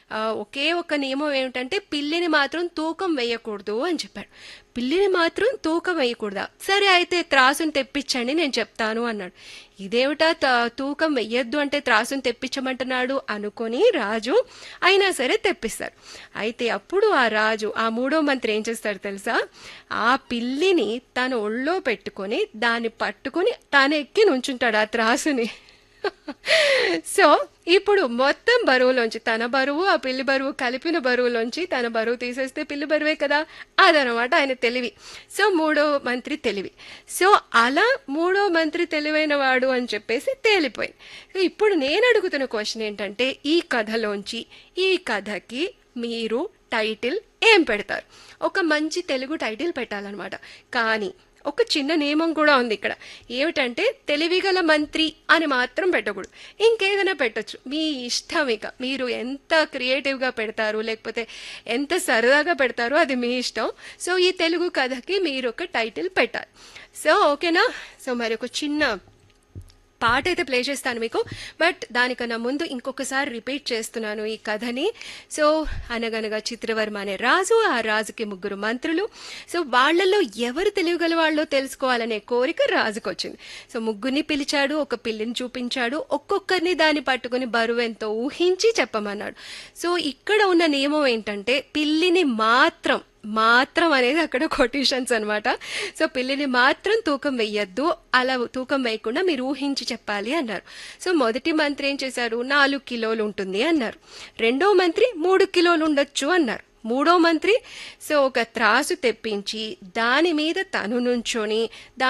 ఆ, ఒకే ఒక నియమం ఏమిటంటే పిల్లిని మాత్రం తూకం వేయకూడదు అని చెప్పాడు పిల్లిని మాత్రం తూకం వేయకూడదా సరే అయితే త్రాసుని తెప్పించండి నేను చెప్తాను అన్నాడు ఇదేమిటా త- తూకం వెయ్యొద్దు అంటే త్రాసుని తెప్పించమంటున్నాడు అనుకొని రాజు అయినా సరే తెప్పిస్తాడు అయితే అప్పుడు ఆ రాజు ఆ మూడో మంత్రి ఏం చేస్తాడు తెలుసా ఆ పిల్లిని తన ఒళ్ళో పెట్టుకొని దాన్ని పట్టుకొని తాను ఎక్కి నుంచుంటాడు ఆ త్రాసుని సో ఇప్పుడు మొత్తం బరువులోంచి తన బరువు ఆ పిల్లి బరువు కలిపిన బరువులోంచి తన బరువు తీసేస్తే పిల్లి బరువే కదా అదనమాట ఆయన తెలివి సో మూడో మంత్రి తెలివి సో అలా మూడో మంత్రి తెలివైన వాడు అని చెప్పేసి తేలిపోయింది సో ఇప్పుడు నేను అడుగుతున్న క్వశ్చన్ ఏంటంటే ఈ కథలోంచి ఈ కథకి మీరు టైటిల్ ఏం పెడతారు ఒక మంచి తెలుగు టైటిల్ పెట్టాలన్నమాట కానీ ఒక చిన్న నియమం కూడా ఉంది ఇక్కడ ఏమిటంటే తెలివిగల మంత్రి అని మాత్రం పెట్టకూడదు ఇంకేదైనా పెట్టొచ్చు మీ ఇష్టం ఇక మీరు ఎంత క్రియేటివ్గా పెడతారు లేకపోతే ఎంత సరదాగా పెడతారో అది మీ ఇష్టం సో ఈ తెలుగు కథకి మీరు ఒక టైటిల్ పెట్టాలి సో ఓకేనా సో మరి ఒక చిన్న పాట అయితే ప్లే చేస్తాను మీకు బట్ దానికన్నా ముందు ఇంకొకసారి రిపీట్ చేస్తున్నాను ఈ కథని సో అనగనగా చిత్రవర్మ అనే రాజు ఆ రాజుకి ముగ్గురు మంత్రులు సో వాళ్ళల్లో ఎవరు తెలియగల వాళ్ళో తెలుసుకోవాలనే కోరిక రాజుకు వచ్చింది సో ముగ్గురిని పిలిచాడు ఒక పిల్లిని చూపించాడు ఒక్కొక్కరిని దాన్ని పట్టుకుని బరువు ఎంతో ఊహించి చెప్పమన్నాడు సో ఇక్కడ ఉన్న నియమం ఏంటంటే పిల్లిని మాత్రం మాత్రం అనేది అక్కడ కొటేషన్స్ అన్నమాట సో పిల్లిని మాత్రం తూకం వెయ్యొద్దు అలా తూకం వేయకుండా మీరు ఊహించి చెప్పాలి అన్నారు సో మొదటి మంత్రి ఏం చేశారు నాలుగు కిలోలు ఉంటుంది అన్నారు రెండో మంత్రి మూడు కిలోలు ఉండొచ్చు అన్నారు మూడో మంత్రి సో ఒక త్రాసు తెప్పించి దాని మీద తను నుంచొని దా